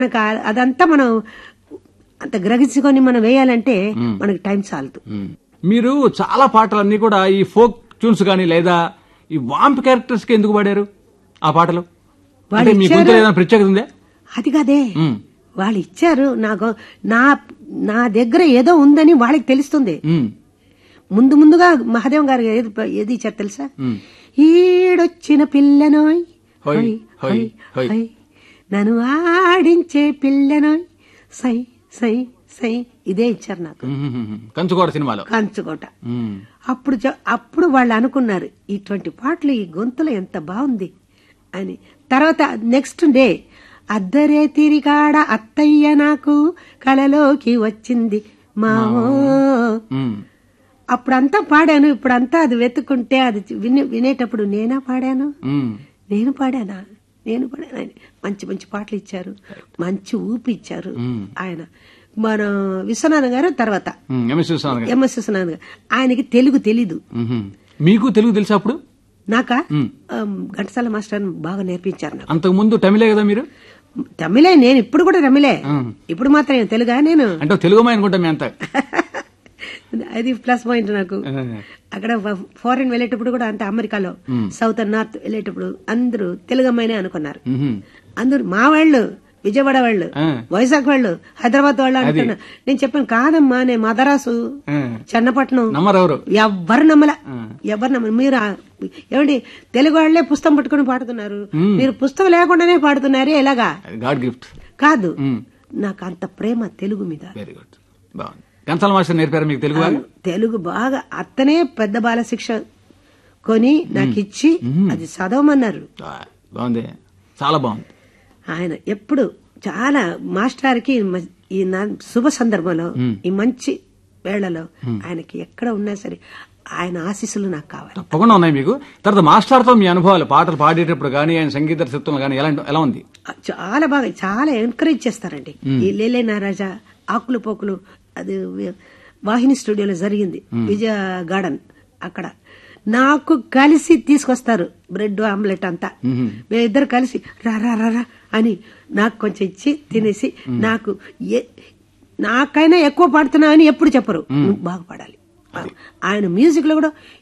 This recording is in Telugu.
మనకు ఆ- అదంతా మనం అంత గ్రహించుకొని మనం వేయాలంటే మనకి టైం చాలదు మ్మ్. మీరు చాలా పాటలన్నీ కూడా ఈ ఫోక్ ట్యూన్స్ కానీ లేదా ఈ వాంప్ క్యారెక్టర్స్ కి ఎందుకు పాడారు ఆ పాటలు వాళ్ళు అంటే మీ ఇచ్చారు. గొంతులో ఏదైనా ప్రత్యేకత ఉందే అది కాదే మ్మ్. వాళ్ళు ఇచ్చారు నాకు నా నా దగ్గర ఏదో ఉందని వాళ్ళకి తెలుస్తుంది మ్మ్. ముందు ముందుగా మహాదేవ్ గారు ఏది ఏది ఇచ్చారు తెలుసా మ్మ్. ఈడొచ్చిన పిల్లనోయ్ హోయ్, హోయ్, హోయ్, హోయ్, హోయ్. హోయ్. నన్ను ఆడించే పిల్లనోయ్ సై సై సై ఇదే ఇచ్చారు నాకు మ్మ్. కంచుకోట సినిమాలో కంచుకోట మ్మ్. అప్పుడు జ- అప్పుడు వాళ్ళు అనుకున్నారు ఇటువంటి పాటలు ఈ గొంతులో ఎంత బాగుంది అని తర్వాత నెక్స్ట్ డే అద్దరే తిరిగాడ అత్తయ్య నాకు కలలోకి వచ్చింది మావో మ్మ్. అప్పుడంతా పాడాను ఇప్పుడంతా అది వెతుక్కుంటే అది విని వినేటప్పుడు నేనా పాడాను మ్మ్. నేను పాడానా నేను పాడాను ఆయన మంచి మంచి పాటలు ఇచ్చారు మంచి ఊపి ఇచ్చారు మ్మ్. ఆయన మన విశ్వనాథ్ గారు తర్వాత మ్మ్. ఎంఎస్ విశ్వనాథ్ గారు ఎంఎస్ విశ్వనాథ్ గారు ఆయనకి తెలుగు తెలీదు మ్మ్. మీకు తెలుగు తెలుసా అప్పుడు నాకా మ్మ్. ఆమ్, ఘంటసాల మాస్టర్ బాగా నేర్పించారు నాకు అంతకు ముందు తమిళే కదా మీరు తమిళే నేను ఇప్పుడు కూడా తమిళే మ్మ్. ఇప్పుడు మాత్రం తెలుగా నేను అంటే తెలుగు అనుకుంటా మీ అంతా అది ప్లస్ పాయింట్ నాకు ఆ. అక్కడ ఫారెన్ వెళ్ళేటప్పుడు కూడా అంటే అమెరికాలో సౌత్ అండ్ నార్త్ వెళ్ళేటప్పుడు అందరూ తెలుగు అమ్మాయినే అనుకున్నారు మ్మ్. అందరూ మా వాళ్ళు విజయవాడ వాళ్ళు ఆ. వైజాగ్ వాళ్ళు హైదరాబాద్ వాళ్ళు అంటున్నారు నేను చెప్పాను కాదమ్మా నేను మదరాసు ఆ. చెన్నపట్నం నమ్మరెవరు ఎవ్వరు నమ్మల ఎవరు నమ్మల మీరు ఆ- ఏమండి తెలుగు వాళ్లే పుస్తకం పట్టుకుని పాడుతున్నారు మీరు పుస్తకం లేకుండానే పాడుతున్నారే ఎలాగా గాడ్ గిఫ్ట్ కాదు మ్మ్. నాకు అంత ప్రేమ తెలుగు మీద వెరీ గుడ్ బాగుంది కంచాల మాస్టర్ నేర్పారా మీకు తెలుగు బాగా తెలుగు బాగా అత్తనే పెద్ద బాల శిక్ష కొని నాకు ఇచ్చి అది చదవమన్నారు ఆ, బాగుంది చాలా బాగుంది ఆయన ఎప్పుడు చాలా మాస్టర్కి మ- ఈ నా- శుభ సందర్భంలో ఈ మంచి వేళలో ఆయనకి ఎక్కడ ఉన్నా సరే ఆయన ఆశీస్సులు నాకు కావాలి తప్పకుండా ఉన్నాయి మీకు తర్వాత మాస్టర్తో మీ అనుభవాలు పాటలు పాడేటప్పుడు కానీ ఆయన సంగీత దర్శకత్వం కానీ ఎలా ఎలా ఉంది చాలా బాగా చాలా ఎంకరేజ్ చేస్తారండి ఈ లేలే నారాజా ఆకులు పోకులు అది వి- వాహిని స్టూడియోలో జరిగింది విజయ గార్డెన్ అక్కడ నాకు కలిసి తీసుకొస్తారు బ్రెడ్ ఆమ్లెట్ అంతా మేమిద్దరు కలిసి రా రా రా రా అని నాకు కొంచెం ఇచ్చి తినేసి నాకు ఏ- నాకైనా ఎక్కువ పాడుతున్నావు అని ఎప్పుడు చెప్పరు నువ్వు బాగా పాడాలి ఆయన మ్యూజిక్ లో కూడా